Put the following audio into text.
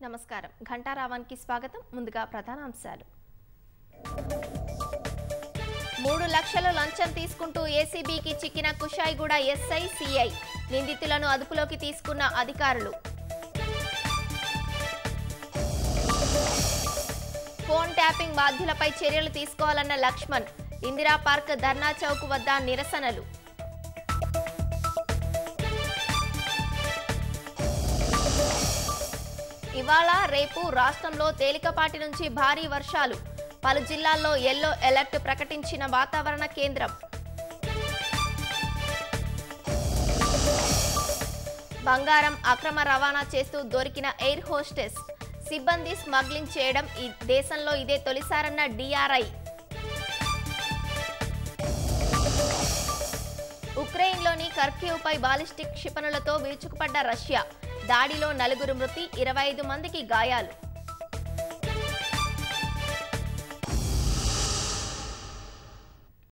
నమస్కారం ఘంటారావానికి స్వాగతం ముందుగా ప్రధానాంశాలు మూడు లక్షలు లంచం తీసుకుంటూ ఏసీబీకి చిక్కిన కుషాయిగూడ ఎస్ఐ సిఐ నిందితులను అదుపులోకి తీసుకున్న అధికారులు ఫోన్ ట్యాపింగ్ బాధ్యులపై చర్యలు తీసుకోవాలన్న లక్ష్మణ్ ఇందిరా పార్క్ ధర్నా చౌక్ వద్ద నిరసనలు ఇవాళ రేపు రాష్ట్రంలో తేలికపాటి నుంచి భారీ వర్షాలు పలు జిల్లాల్లో ఎల్లో అలర్ట్ ప్రకటించిన వాతావరణ కేంద్రం బంగారం అక్రమ రవాణా చేస్తూ దొరికిన ఎయిర్ హోస్టెస్ సిబ్బంది స్మగ్లింగ్ చేయడం ఈ దేశంలో ఇదే తొలిసారన్న డిఆర్ఐ ఉక్రెయిన్లోని కర్క్యూపై బాలిస్టిక్ క్షిపణులతో విరుచుకుపడ్డ రష్యా దాడిలో నలుగురు మృతి ఇరవై ఐదు మందికి గాయాలు